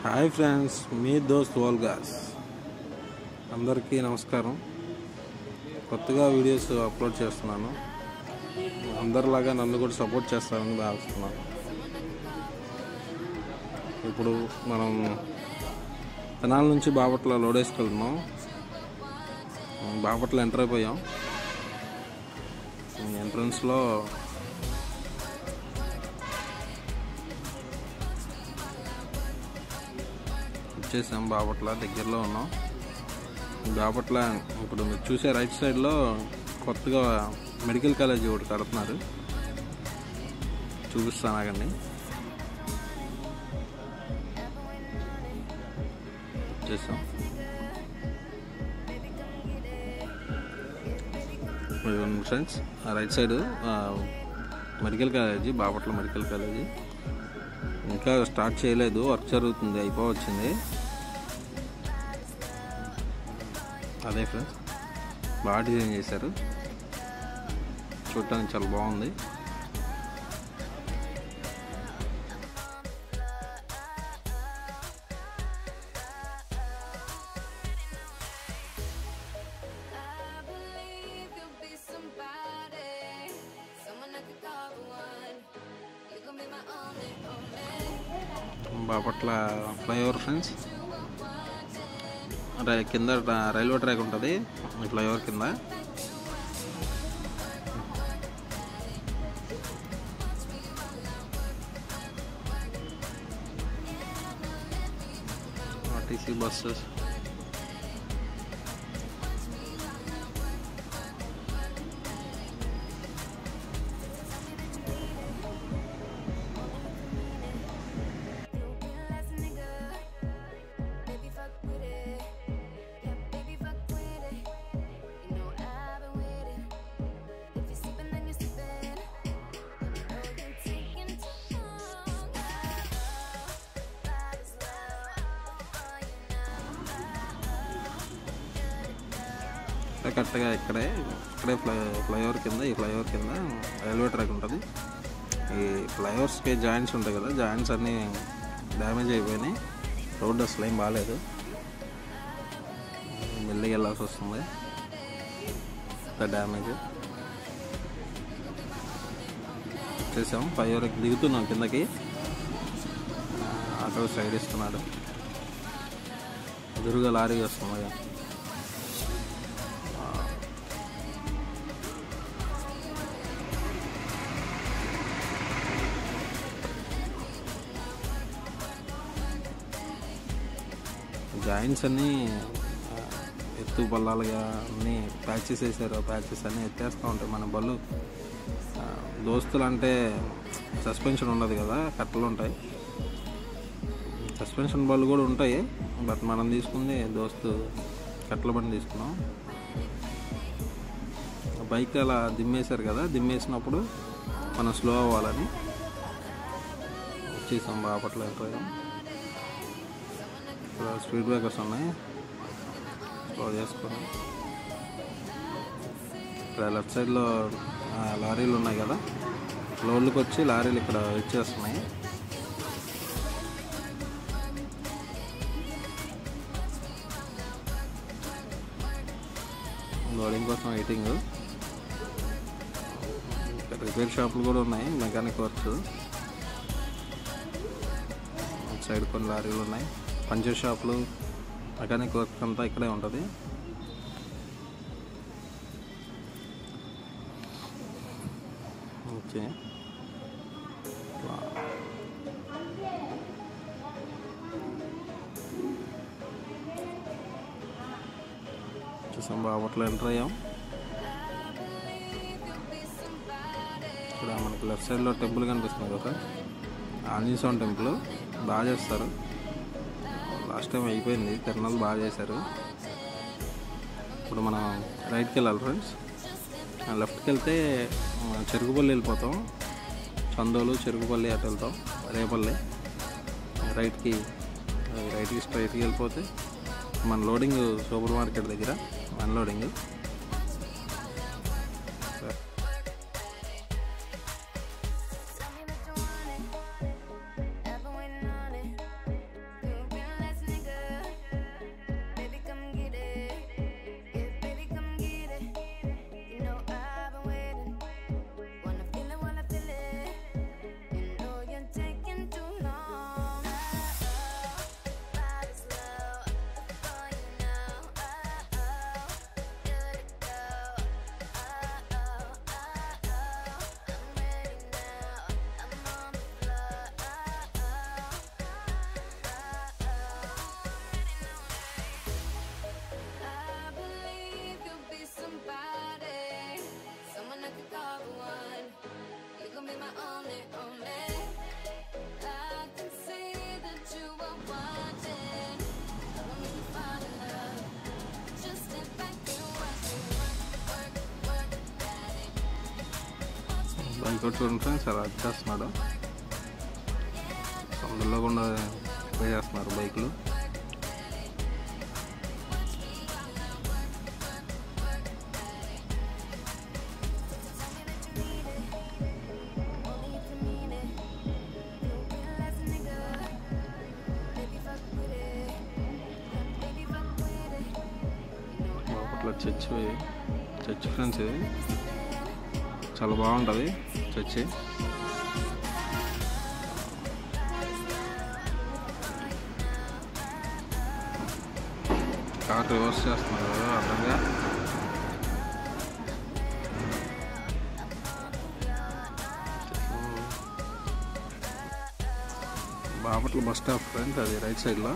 Hi friends మీ దోస్త్ వాల్గాస్ అందరికీ నమస్కారం కొత్తగా వీడియోస్ అప్లోడ్ చేస్తున్నాను అందరిలాగా నన్ను కూడా సపోర్ట్ చేస్తారని భావిస్తున్నాను ఇప్పుడు మనం తెనాల నుంచి బాపట్ల లోడ్ వేసుకెళ్తున్నాం బాపట్ల ఎంటర్ అయిపోయాం ఎంట్రన్స్లో వచ్చేసాం బాపట్ల దగ్గరలో ఉన్నాం బాపట్ల ఇప్పుడు మీరు చూసే రైట్ సైడ్లో కొత్తగా మెడికల్ కాలేజీ ఒకటి కడుతున్నారు చూపిస్తాను ఆగండి వచ్చేసాం friends right side medical college Bapatla medical college ఇంకా స్టార్ట్ చేయలేదు వర్క్ జరుగుతుంది అయిపోవచ్చింది అదే ఫ్రెండ్స్ బాగా డిజైన్ చేశారు చూడటానికి చాలా బాగుంది I believe you'll be somebody, someone I could call for one. You can be my only, only. Bapatla flyover friends ర- కింద ర- రైల్వే ట్రాక్ ఉంటుంది ఈ ఫ్లైఓవర్ కింద RTC buses You'll be the last nigga, baby fuck with it, yeah baby fuck with it. You know I've been with it. If you're sleeping, then you're sleeping. You know you're taking too long. Life is love for you now. కరెక్ట్గా ఇక్కడే ఇక్కడే fly flyover కింద ఈ flyover కింద railway track ఉంటుంది ఈ ఫ్లైఓవర్స్కి joints ఉంటాయి కదా జాయింట్స్ అన్నీ డ్యామేజ్ అయిపోయినాయి రోడ్ అసలు ఏం బాగాలేదు మెల్లిగా వెళ్ళాల్సి వస్తుంది అంత డ్యామేజ్ చేసాం ఫ్లైఓవర్కి దిగుతున్నాం కిందకి అక్కడ సైడ్ ఇస్తున్నాడు ఎదురుగా లారీ వస్తుంది జాయింట్స్ అన్నీ ఆ, ఎత్తు బల్లాలుగా అన్నీ ప్యాచెస్ వేసారు ప్యాచెస్ అన్నీ ఎత్తేస్తూ ఉంటాయి మన బళ్ళు ఆ, దోస్తులు అంటే సస్పెన్షన్ ఉండదు కదా కట్టలు ఉంటాయి సస్పెన్షన్ బళ్ళు కూడా ఉంటాయి బట్ మనం తీసుకుంది దోస్తు కట్టల బండి తీసుకున్నాం బైక్ అలా దిమ్మేశారు కదా దిమ్మేసినప్పుడు మనం స్లో అవ్వాలని వచ్చేసాం బాపట్ల అయిపోయాం ఇక్కడ స్పీడ్ బ్రేకర్స్ ఉన్నాయి స్లో చేసుకొని ఇక్కడ లెఫ్ట్ సైడ్లో ఆ, లారీలు ఉన్నాయి కదా లోడ్లకు వచ్చి లారీలు ఇక్కడ ఇచ్చేస్తున్నాయి లోడింగ్ కోసం వెయిటింగ్ ఇక్కడ రిపేర్ షాపులు కూడా ఉన్నాయి మెకానిక్ వర్క్స్ సైడ్ కొన్ని లారీలు ఉన్నాయి పంచర్ షాపులు మెకానిక్ వర్క్ అంతా ఇక్కడే ఉంటుంది ఓకే చూసాం బాపట్ల ఎంటర్ అయ్యాం ఇక్కడ మనకి లెఫ్ట్ సైడ్లో టెంపుల్ కనిపిస్తుంది కదా ఆంజనేయ స్వామి టెంపుల్ బాగా చేస్తారు లాస్ట్ టైం అయిపోయింది తిరునాళ్ళు బాగా చేశారు ఇప్పుడు మనం రైట్కి వెళ్ళాలి ఫ్రెండ్స్ లెఫ్ట్కి వెళ్తే ఆ, చెరుకుపల్లి వెళ్ళిపోతాం చందోలు చెరుకుపల్లి అటు వెళ్తాం రేపల్లి రైట్కి ఆ, రైట్కి స్ట్రైట్కి వెళ్ళిపోతే మన లోడింగ్ సూపర్ మార్కెట్ దగ్గర unloading Tell me that you want it. I've been waiting on it. You'll be ఇంకోటి చూడండి ఫ్రెండ్స్ అలా వచ్చేస్తున్నాడు అందులో కూడా స్ప్రే చేస్తున్నారు బైక్లు Only if you mean it. Don't be the last nigga. Baby, fuck with it. Yeah, baby, fuck with it. You know లోపల church church friends ఇది చాలా బాగుంటుంది చర్చి కార్ రివర్స్ చేస్తున్నారు కదా అర్థంగా బాపట్ల బస్ స్టాప్ ఫ్రెండ్స్ అది రైట్ సైడ్లో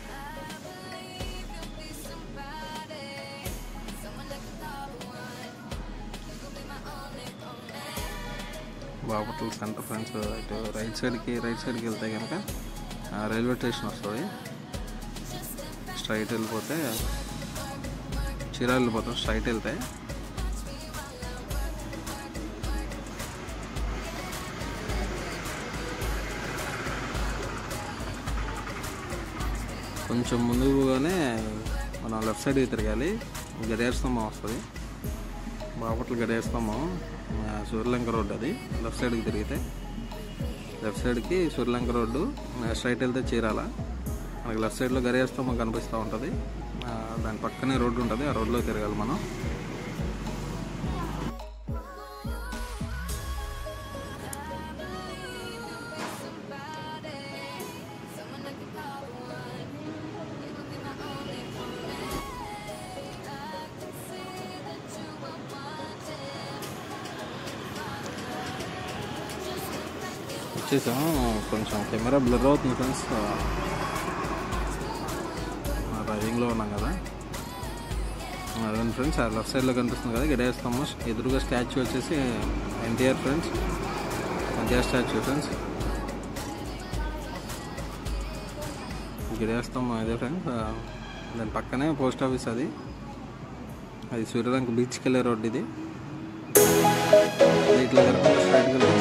Bapatla centre friends ఇటు రైట్ సైడ్కి రైట్ సైడ్కి వెళ్తే కనుక ఆ, రైల్వే స్టేషన్ వస్తుంది స్ట్రైట్ వెళ్ళిపోతే చీరాలు వెళ్ళిపోతాం స్ట్రైట్ వెళ్తే కొంచెం ముందుగానే మనం లెఫ్ట్ సైడ్కి తిరగాలి గడియార స్తంభం వస్తుంది బాపట్ల గడియార స్తంభం ఆ, సూర్యలంక రోడ్డు అది లెఫ్ట్ సైడ్కి తిరిగితే లెఫ్ట్ సైడ్కి సూర్యలంక రోడ్డు ఆ, స్ట్రైట్ వెళ్తే చీరాల మనకి లెఫ్ట్ సైడ్లో గడియార స్తంభం కనిపిస్తూ ఉంటుంది ఆ, దాని పక్కనే రోడ్డు ఉంటుంది ఆ రోడ్లో తిరగాలి మనం వచ్చేసాం కొంచెం కెమెరా బ్లర్ అవుతుంది ఫ్రెండ్స్ డ్రైవింగ్లో ఉన్నాం కదా అదే ఫ్రెండ్స్ ఆ లెఫ్ట్ సైడ్లో కనిపిస్తుంది కదా గడేస్తాము ఎదురుగా స్టాచ్యూ వచ్చేసి NTR friends NTR statue friends గిడేస్తాం అదే ఫ్రెండ్స్ దాని పక్కనే పోస్ట్ ఆఫీస్ అది అది సూర్యలంక బీచ్కి వెళ్ళే రోడ్ ఇది ఇట్లా జరగకుండా స్ట్రైట్కి వెళ్తే